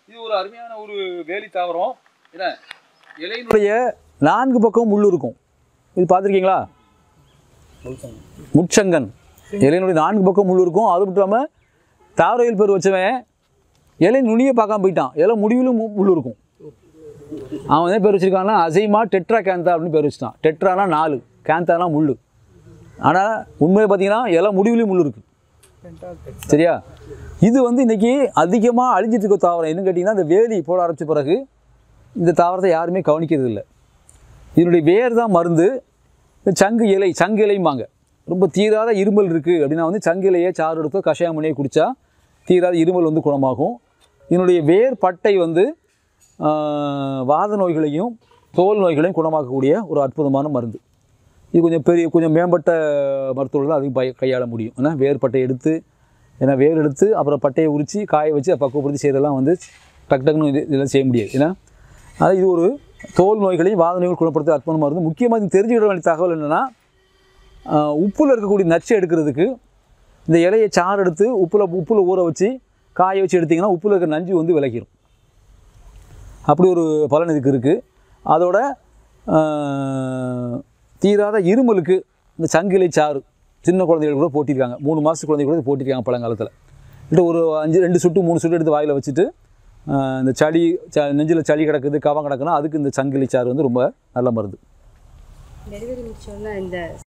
இது ஒரு அருமையான ஒரு வேலி தாவரம் என்ன இலையினுடைய நான்கு பக்கம் முள் இருக்கும் இது பார்த்துருக்கீங்களா முட்சங்கன் இலையினுடைய நான்கு பக்கம் முள் இருக்கும் அது மட்டும் இல்லாமல் தாவரவியல் பேர் வச்சவன் இலை நுனியை பார்க்காம போயிட்டான் இலை முடிவிலும் மு- முள் இருக்கும் அவன் என்ன பேர் வச்சிருக்கான்னா அசைமா டெட்ரா கேந்தா அப்படின்னு பேர் வச்சுட்டான் டெட்ரானா நாலு கேந்தானா முள் ஆனால் உண்மையை பார்த்தீங்கன்னா இலை முடிவிலையும் முள் இருக்குது சரியா இது வந்து இன்னைக்கு அதிகமாக அழிஞ்சிட்டு இருக்க தாவரம் என்னன்னு கேட்டிங்கன்னா இந்த வேலி போட ஆரம்பிச்ச பிறகு இந்த தாவரத்தை யாருமே கவனிக்கிறது இல்லை இதனுடைய வேர் தான் மருந்து இந்த சங்கு இலை சங்கு இலைம்பாங்க ரொம்ப தீராத இருமல் இருக்குது அப்படின்னா வந்து சங்கு இலையை சாறு எடுத்தோ கஷாயம் பண்ணியே குடித்தா தீராத இருமல் வந்து குணமாகும் இதனுடைய வேர் பட்டை வந்து ஆஹ், வாத நோய்களையும் தோல் நோய்களையும் குணமாக்கக்கூடிய ஒரு அற்புதமான மருந்து இது கொஞ்சம் பெரிய கொஞ்சம் மேம்பட்ட மருத்துவர்கள் தான் அதிகம் பய கையாள முடியும் ஏன்னா வேர் பட்டை எடுத்து ஏன்னா வேர் எடுத்து அப்புறம் பட்டையை உரித்து காய வச்சு அதை பக்குவப்படுத்தி செய்கிறதெல்லாம் வந்து டக்கு டக்குன்னு இது இதெல்லாம் செய்ய முடியாது ஏன்னா அது இது ஒரு தோல் நோய்களையும் வாத நோய்கள் குணப்படுத்த அற்புதமாக மருந்து முக்கியமாக இது தெரிஞ்சுக்கிட வேண்டிய தகவல் என்னென்னா உப்பில் இருக்கக்கூடிய நச்சு எடுக்கிறதுக்கு இந்த இலையை சாறு எடுத்து உப்பில் உப்பில் ஊற வச்சு காய வச்சு எடுத்திங்கன்னா உப்பில் இருக்கிற நஞ்சு வந்து விலகிடும் அப்படி ஒரு பலன் இதுக்கு இருக்குது அதோட ஆஹ், தீராத இருமலுக்கு இந்த சங்கிலை சாறு சின்ன குழந்தைகள் கூட போட்டிருக்காங்க மூணு மாதத்து குழந்தைகள் கூட போட்டிருக்காங்க பழங்காலத்தில் இல்லை ஒரு அஞ்சு ரெண்டு சொட்டு மூணு சொட்டு எடுத்து வாயில் வச்சுட்டு ஆஹ், இந்த சளி ச நெஞ்சில் சளி கிடக்குது கவம் கிடக்குன்னா அதுக்கு இந்த சங்கிலி சாறு வந்து ரொம்ப நல்ல மருந்து டெலிவரி முடிச்சோன்னா இந்த